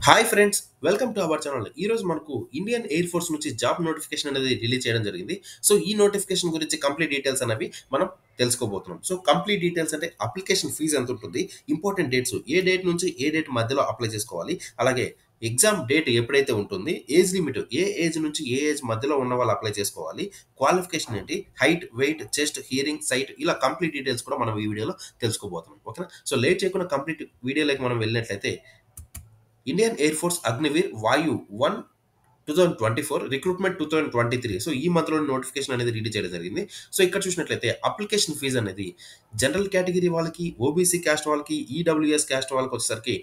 hi friends welcome to our channel ఈ రోజు మనకు ఇండియన్ ఎయిర్ ఫోర్స్ నుంచి జాబ్ నోటిఫికేషన్ అనేది రిలీజ్ చేయడం జరిగింది సో ఈ నోటిఫికేషన్ గురించి కంప్లీట్ డీటెయిల్స్ అనేవి మనం తెలుసుకోబోతున్నాం సో కంప్లీట్ డీటెయిల్స్ అంటే అప్లికేషన్ ఫీజు ఎంత ఉంటుంది ఇంపార్టెంట్ డేట్స్ ఏ డేట్ నుంచి ఏ డేట్ మధ్యలో అప్లై చేసుకోవాలి అలాగే ఎగ్జామ్ డేట్ ఎప్పుడైతే ఉంటుంది ఏజ్ లిమిట్ ఏ ఏజ్ నుంచి ఏ ఏజ్ మధ్యలో ఉన్న వాళ్ళు అప్లై చేసుకోవాలి క్వాలిఫికేషన్ ఏంటి height weight chest hearing sight ఇలా కంప్లీట్ డీటెయిల్స్ కూడా మనం ఈ వీడియోలో తెలుసుకోబోతున్నాం ఓకేనా సో లేట్ చేయకుండా కంప్లీట్ వీడియోలోకి మనం వెళ్ళినట్లయితే Indian air force Agniveer Vayu one two thousand twenty four recruitment two thousand twenty three so ఈ మంత్లో నోటిఫికేషన్ అనేది రిలీజ్ చేయడం జరిగింది సో ఇక్కడ చూసినట్లయితే అప్లికేషన్ ఫీజు అనేది జనరల్ కేటగిరీ వాళ్ళకి ఓబీసీ క్యాస్ట్ వాళ్ళకి ఈడబ్ల్యూఎస్ క్యాస్ట్ వాళ్ళకి వచ్చేసరికి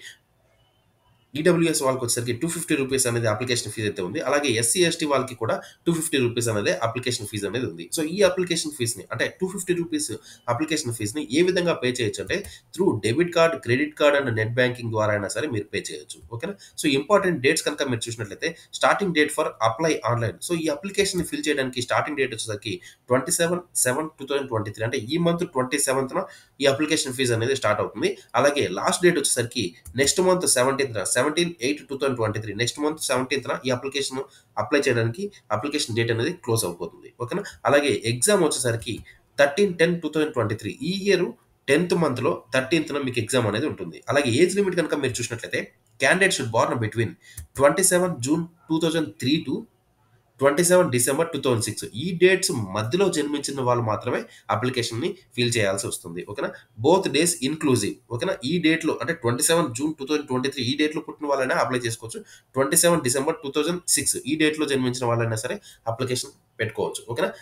ఈడబ్ల్యూఎస్ వాళ్ళకి వచ్చేసరికి టూ ఫిఫ్టీ రూపీస్ అనేది అప్లికేషన్ ఫీజు అయితే ఉంది అలాగే ఎస్సీ ఎస్టీ వాళ్ళకి కూడా టూ ఫిఫ్టీ రూపీస్ అనేది అప్లికేషన్ ఫీజు అనేది ఉంది సో ఈ అప్లికేషన్ ఫీజ్ని అంటే టూ ఫిఫ్టీ రూపీస్ అప్లికేషన్ ఫీజ్ని ఏ విధంగా పే చేయొచ్చు అంటే through debit card credit card and net banking ద్వారా అయినా సరే మీరు పే చేయొచ్చు ఓకేనా సో ఇంపార్టెంట్ డేట్స్ కనుక మీరు చూసినట్లయితే starting date for apply online so ఈ అప్లికేషన్ ఫిల్ చేయడానికి స్టార్టింగ్ డేట్ వచ్చేసరికి twenty seven seven two thousand twenty three అంటే ఈ మంత్ ట్వంటీ సెవెంత్న ఈ అప్లికేషన్ ఫీజు అనేది స్టార్ట్ అవుతుంది అలాగే లాస్ట్ డేట్ వచ్చేసరికి next month seventeenth seventeen eight two thousand twenty three next month సెవెంటీన్త్న ఈ అప్లికేషన్ అప్లై చేయడానికి అప్లికేషన్ డేట్ అనేది క్లోజ్ అయిపోతుంది ఓకేనా అలాగే ఎగ్జామ్ వచ్చేసరికి thirteen ten two thousand twenty three ఈ ఇయర్ టెన్త్ మంత్లో థర్టీన్త్న మీకు ఎగ్జామ్ అనేది ఉంటుంది అలాగే ఏజ్ లిమిట్ కనుక మీరు చూసినట్లయితే candidate should born between twenty seven June two thousand three to twenty seven December two thousand six ఈ డేట్స్ మధ్యలో జన్మించిన వాళ్ళు మాత్రమే అప్లికేషన్ని ఫిల్ చేయాల్సి వస్తుంది ఓకేనా బోత్ డేస్ ఇన్క్లూజివ్ ఓకేనా ఈ డేట్లో అంటే twenty seven June two thousand twenty three ఈ డేట్లో పుట్టిన వాళ్ళైనా అప్లై చేసుకోవచ్చు twenty seven December two thousand six ఈ డేట్లో జన్మించిన వాళ్ళైనా సరే అప్లికేషన్ పెట్టుకోవచ్చు ఓకేనా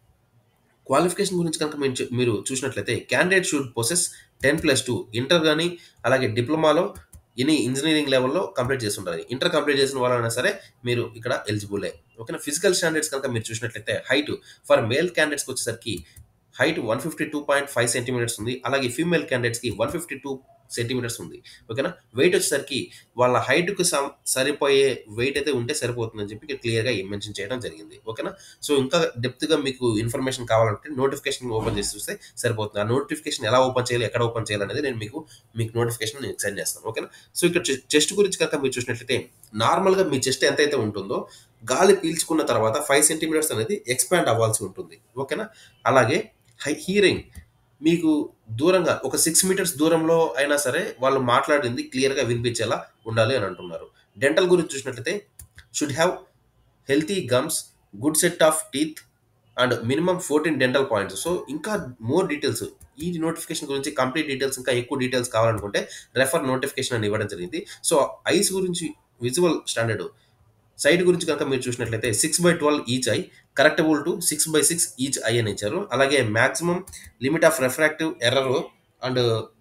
క్వాలిఫికేషన్ గురించి కనుక మీరు చూ- మీరు చూసినట్లయితే candidate should possess ten plus two inter కానీ అలాగే డిప్లొమాలో ఎనీ ఇంజనీరింగ్ లెవెల్లో కంప్లీట్ చేసి ఉండాలి ఇంటర్ కంప్లీట్ చేసిన వాళ్ళైనా సరే మీరు ఇక్కడ ఎలిజిబులే ఓకేనా ఫిజికల్ స్టాండర్డ్స్ కనుక మీరు చూసినట్లయితే హైట్ ఫర్ మేల్ క్యాండిడేట్స్కి వచ్చేసరికి height one fifty two point five centimetres ఉంది అలాగే ఫీమేల్ క్యాండిడేట్స్కి వన్ ఫిఫ్టీ టూ సెంటీమీటర్స్ ఉంది ఓకేనా వెయిట్ వచ్చేసరికి వాళ్ళ హైట్కు సరిపోయే వెయిట్ అయితే ఉంటే సరిపోతుందని చెప్పి క్లియర్గా మెన్షన్ చేయడం జరిగింది ఓకేనా సో ఇంకా డెప్త్గా మీకు ఇన్ఫర్మేషన్ కావాలంటే నోటిఫికేషన్ ఓపెన్ చేసి చూస్తే సరిపోతుంది ఆ నోటిఫికేషన్ ఎలా ఓపెన్ చేయాలి ఎక్కడ ఓపెన్ చేయాలి అనేది నేను మీకు మీకు నోటిఫికేషన్ నేను సెండ్ చేస్తాను ఓకేనా సో ఇక్కడ చెస్ట్ గురించి కనుక మీరు చూసినట్లయితే నార్మల్గా మీ చెస్ట్ ఎంతైతే ఉంటుందో గాలి పీల్చుకున్న తర్వాత ఫైవ్ సెంటీమీటర్స్ అనేది ఎక్స్పాండ్ అవ్వాల్సి ఉంటుంది ఓకేనా అలాగే హై హీరింగ్ మీకు దూరంగా ఒక సిక్స్ మీటర్స్ దూరంలో అయినా సరే వాళ్ళు మాట్లాడింది క్లియర్గా వినిపించేలా ఉండాలి అని అంటున్నారు డెంటల్ గురించి చూసినట్లయితే should have healthy gums good set of teeth and minimum fourteen dental points so ఇంకా మోర్ డీటెయిల్స్ ఈ నోటిఫికేషన్ గురించి కంప్లీట్ డీటెయిల్స్ ఇంకా ఎక్కువ డీటెయిల్స్ కావాలనుకుంటే రెఫర్ నోటిఫికేషన్ అని ఇవ్వడం జరిగింది సో ఐస్ గురించి విజువల్ స్టాండర్డ్ సైడ్ గురించి కనుక మీరు చూసినట్లయితే six by twelve each eye correctable to six by six each eye అని ఇచ్చారు అలాగే maximum limit of refractive error and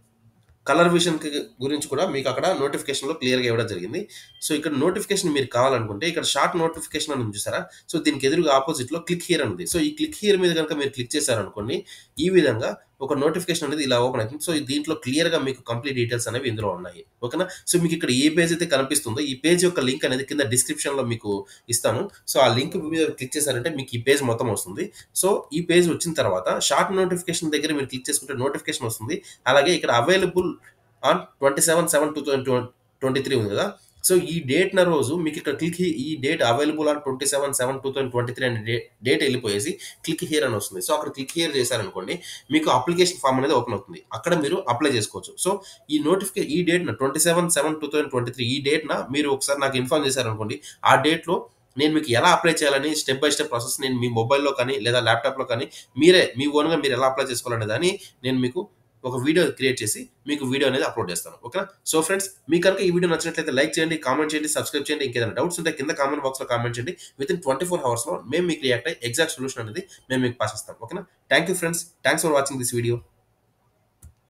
colour vision గురించి కూడా మీకు అక్కడ నోటిఫికేషన్లో క్లియర్గా ఇవ్వడం జరిగింది సో ఇక్కడ నోటిఫికేషన్ మీరు కావాలనుకుంటే ఇక్కడ షార్ట్ నోటిఫికేషన్ అని ఉంది చూసారా సో దీనికి ఎదురుగా ఆపోజిట్లో క్లిక్ హియర్ అని ఉంది సో ఈ క్లిక్ హియర్ మీద కనుక మీరు క్లిక్ చేశారనుకోండి ఈ విధంగా ఒక నోటిఫికేషన్ అనేది ఇలా ఓపెన్ అవుతుంది సో దీంట్లో క్లియర్గా మీకు కంప్లీట్ డీటెయిల్స్ అనేవి ఇందులో ఉన్నాయి ఓకేనా సో మీకు ఇక్కడ ఏ పేజ్ అయితే కనిపిస్తుందో ఈ పేజ్ యొక్క లింక్ అనేది కింద డిస్క్రిప్షన్లో మీకు ఇస్తాను సో ఆ లింక్ మీద క్లిక్ చేశారంటే మీకు ఈ పేజ్ మొత్తం వస్తుంది సో ఈ పేజ్ వచ్చిన తర్వాత షార్ట్ నోటిఫికేషన్ దగ్గర మీరు క్లిక్ చేసుకుంటే నోటిఫికేషన్ వస్తుంది అలాగే ఇక్కడ available on twenty seven seven two thousand twenty three ఉంది కదా సో ఈ డేట్ న రోజు మీకు ఇక్కడ క్లిక్ ఈ date available on twenty seven seven two thousand twenty three అనే డేట్ వెళ్ళిపోయేసి క్లిక్ హియర్ అని వస్తుంది సో అక్కడ క్లిక్ హియర్ చేశారనుకోండి మీకు అప్లికేషన్ ఫామ్ అనేది ఓపెన్ అవుతుంది అక్కడ మీరు అప్లై చేసుకోవచ్చు సో ఈ నోటిఫికేషన్ ఈ date twenty seven seven two thousand twenty three ఈ డేట్ న మీరు ఒకసారి నాకు ఇన్ఫార్మ్ చేశారనుకోండి ఆ డేట్లో నేను మీకు ఎలా అప్లై చేయాలని స్టెప్ బై స్టెప్ ప్రాసెస్ నేను మీ మొబైల్లో కానీ లేదా ల్యాప్టాప్లో కానీ మీరే మీ ఓన్గా మీరు ఎలా అప్లై చేసుకోవాలనే దాన్ని నేను మీకు ఒక వీడియో క్రియేట్ చేసి మీకు వీడియో అనేది అప్లోడ్ చేస్తాను ఓకేనా సో ఫ్రెండ్స్ మీకు కనుక ఈ వీడియో నచ్చినట్లయితే లైక్ చేయండి కామెంట్ చేయండి సబ్స్క్రైబ్ చేయండి ఇంకేదైనా డౌట్స్ ఉంటే కింద కామెంట్ బాక్స్లో కామెంట్ చేయండి విత్ ఇన్ ట్వంటీ ఫోర్ అవర్స్లో మేము మీకు రియాక్ట్ అయ్యి ఎగ్జాక్ట్ సొల్యూషన్ అనేది మేము మీకు పాస్ ఇస్తాం ఓకేనా thank you friends thanks for watching this video